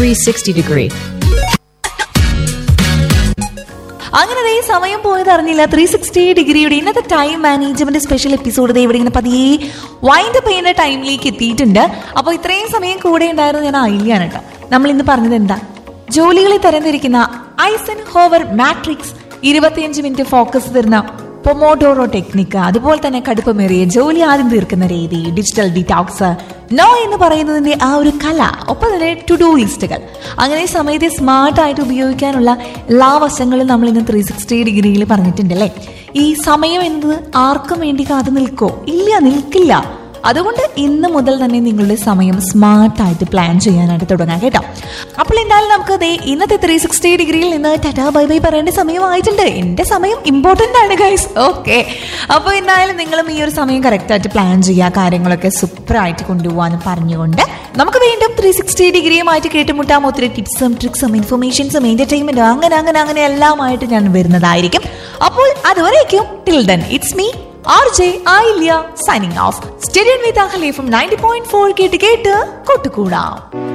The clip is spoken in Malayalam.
360 degree. അങ്ങനെ ദേ സമയം പോയത് അറിഞ്ഞില്ല ത്രീ സിക്സ്റ്റി ഡിഗ്രിയുടെ ഇന്നത്തെ ടൈം മാനേജ്മെന്റ് സ്പെഷ്യൽ എപ്പിസോഡ് ദേ ഇവിടെ ഇങ്ങനെ പതിയെ വൈൻഡ് ചെയ്യുന്ന ടൈമിലേക്ക് എത്തിയിട്ടുണ്ട് അപ്പോൾ ഇത്രയും സമയം കൂടെ ഉണ്ടായിരുന്നു ഞാൻ അയില്യാണ് കേട്ടോ നമ്മൾ ഇന്ന് പറഞ്ഞത് എന്താ ജോലികളെ തരംതിരിക്കുന്ന ഐസൻ ഹോവർ മാട്രിക്സ് ഇരുപത്തിയഞ്ച് മിനിറ്റ് ഫോക്കസ് തരുന്ന പൊമോഡോറോ ടെക്നിക്ക് അതുപോലെ തന്നെ കടുപ്പമേറിയ ജോലി ആദ്യം തീർക്കുന്ന രീതി ഡിജിറ്റൽ ഡിറ്റോക്സ് നോ എന്ന് പറയുന്നതിന്റെ ആ ഒരു കല ഒപ്പം തന്നെ ടു ഡു ലിസ്റ്റുകൾ അങ്ങനെ ഈ സമയത്തെ സ്മാർട്ടായിട്ട് ഉപയോഗിക്കാനുള്ള എല്ലാ വശങ്ങളും നമ്മൾ ഇന്ന് ത്രീ സിക്സ്റ്റി ഡിഗ്രിയിൽ പറഞ്ഞിട്ടുണ്ടല്ലേ ഈ സമയം എന്നത് ആർക്കും വേണ്ടി കാത്തു നിൽക്കോ ഇല്ല നിൽക്കില്ല അതുകൊണ്ട് ഇന്ന് മുതൽ തന്നെ നിങ്ങളുടെ സമയം സ്മാർട്ടായിട്ട് പ്ലാൻ ചെയ്യാനായിട്ട് തുടങ്ങാം കേട്ടോ അപ്പോൾ എന്തായാലും നമുക്ക് ദേ ഇന്നത്തെ ത്രീ സിക്സ്റ്റി ഡിഗ്രിയിൽ നിന്ന് ടാറ്റാ ബൈ ബൈ പറയേണ്ട സമയമായിട്ടുണ്ട് എന്റെ സമയം ഇമ്പോർട്ടന്റ് ആണ് ഗൈസ് ഓക്കെ അപ്പോൾ എന്തായാലും നിങ്ങളും ഈ ഒരു സമയം കറക്റ്റായിട്ട് പ്ലാൻ ചെയ്യുക കാര്യങ്ങളൊക്കെ സൂപ്പറായിട്ട് കൊണ്ടുപോകാന്ന് പറഞ്ഞുകൊണ്ട് നമുക്ക് വീണ്ടും ത്രീ സിക്സ്റ്റി ഡിഗ്രിയുമായിട്ട് കേട്ടുമുട്ടാം ഒത്തിരി ടിപ്സും ട്രിക്സും ഇൻഫർമേഷൻസും എന്റർടൈൻമെന്റും അങ്ങനെ അങ്ങനെ അങ്ങനെ എല്ലാമായിട്ട് ഞാൻ വരുന്നതായിരിക്കും അപ്പോൾ അതുവരേക്കും till then it's me R J Aayilya signing off stadium with Ahali from ninety point four കേട്ട് കേട്ട് കൊട്ടുകൂടാം